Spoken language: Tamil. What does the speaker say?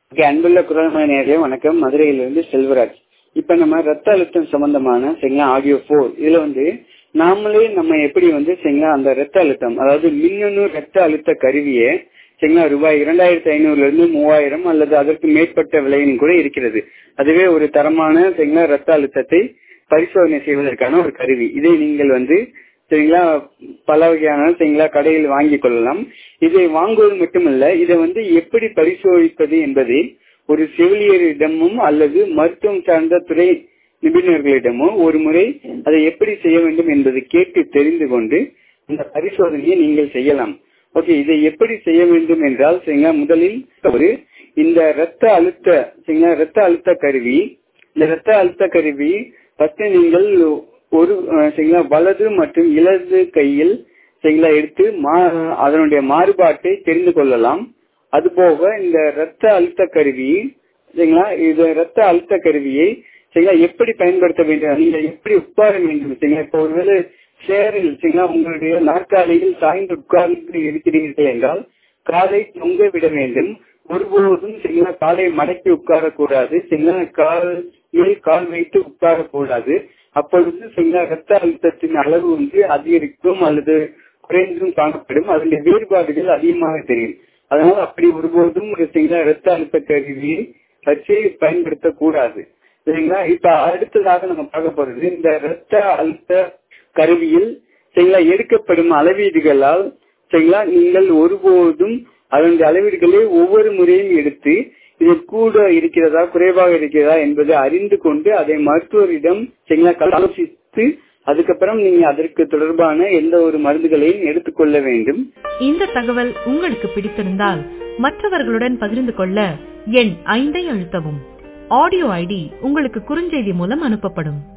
ஓகே அன்புள்ள குரல்மணி நேர்களே வணக்கம் மதுரையிலிருந்து செல்வராஜ் இப்ப நம்ம ரத்த அழுத்தம் சம்பந்தமான சரிங்களா ஆடியோ போர் இதுல வந்து நாமளே நம்ம எப்படி வந்து சரிங்களா அந்த ரத்த அழுத்தம் அதாவது மின்னணு ரத்த அழுத்த கருவியை சரிங்களா ரூபாய் இரண்டாயிரத்தி ஐநூறுல இருந்து மூவாயிரம் அல்லது அதற்கு மேற்பட்ட விலையும் கூட இருக்கிறது அதுவே ஒரு தரமான சரிங்களா ரத்த அழுத்தத்தை பரிசோதனை செய்வதற்கான ஒரு கருவி இதை நீங்கள் வந்து சரிங்களா பல வகையான சரிங்களா கடையில் வாங்கிக் கொள்ளலாம் இதை வாங்குவது மட்டுமல்ல இதை வந்து எப்படி பரிசோதிப்பது என்பதை ஒரு செவிலியரிடமும் அல்லது மருத்துவம் சார்ந்த துறை நிபுணர்களிடமோ ஒரு முறை அதை எப்படி செய்ய வேண்டும் என்பதை கேட்டு தெரிந்து கொண்டு இந்த பரிசோதனையை நீங்கள் செய்யலாம் ஓகே இதை எப்படி செய்ய வேண்டும் என்றால் சரிங்களா முதலில் ஒரு இந்த ரத்த அழுத்த சரிங்களா ரத்த அழுத்த கருவி இந்த ரத்த அழுத்த கருவி ஃபர்ஸ்ட் நீங்கள் ஒரு சரிங்களா வலது மற்றும் இடது கையில் சரிங்களா எடுத்து அதனுடைய மாறுபாட்டை தெரிந்து கொள்ளலாம் அதுபோக இந்த ரத்த அழுத்த கருவி சரிங்களா இது ரத்த அழுத்த கருவியை சரிங்களா எப்படி பயன்படுத்த வேண்டும் நீங்கள் எப்படி உட்கார வேண்டும் சரிங்களா இப்போ ஒருவேளை சேரில் சரிங்களா உங்களுடைய நாற்காலியில் சாய்ந்து உட்கார்ந்து இருக்கிறீர்கள் என்றால் காலை தொங்க விட வேண்டும் ஒருபோதும் சரிங்களா காலை மடக்கி உட்காரக்கூடாது சரிங்களா கால் மேல் கால் வைத்து உட்காரக்கூடாது அப்பொழுது சரிங்களா ரத்த அழுத்தத்தின் அளவு வந்து அதிகரிக்கும் அல்லது குறைந்தும் காணப்படும் அதனுடைய வேறுபாடுகள் அதிகமாக தெரியும் அதனால அப்படி ஒருபோதும் சரிங்களா ரத்த அழுத்த கருவியை வச்சு பயன்படுத்தக்கூடாது சரிங்களா இப்ப அடுத்ததாக நம்ம பார்க்க போறது இந்த ரத்த அழுத்த கருவியில் சரிங்களா எடுக்கப்படும் அளவீடுகளால் சரிங்களா நீங்கள் ஒருபோதும் அதனுடைய அளவீடுகளை ஒவ்வொரு முறையும் எடுத்து இது கூட இருக்கிறதா குறைவாக இருக்கிறதா என்பதை அறிந்து கொண்டு அதை மருத்துவரிடம் சரிங்களா ஆலோசித்து அதுக்கப்புறம் நீங்க அதற்கு தொடர்பான எந்த ஒரு மருந்துகளையும் எடுத்துக்கொள்ள வேண்டும் இந்த தகவல் உங்களுக்கு பிடித்திருந்தால் மற்றவர்களுடன் பகிர்ந்து கொள்ள எண் ஐந்தை அழுத்தவும் ஆடியோ ஐடி உங்களுக்கு குறுஞ்செய்தி மூலம் அனுப்பப்படும்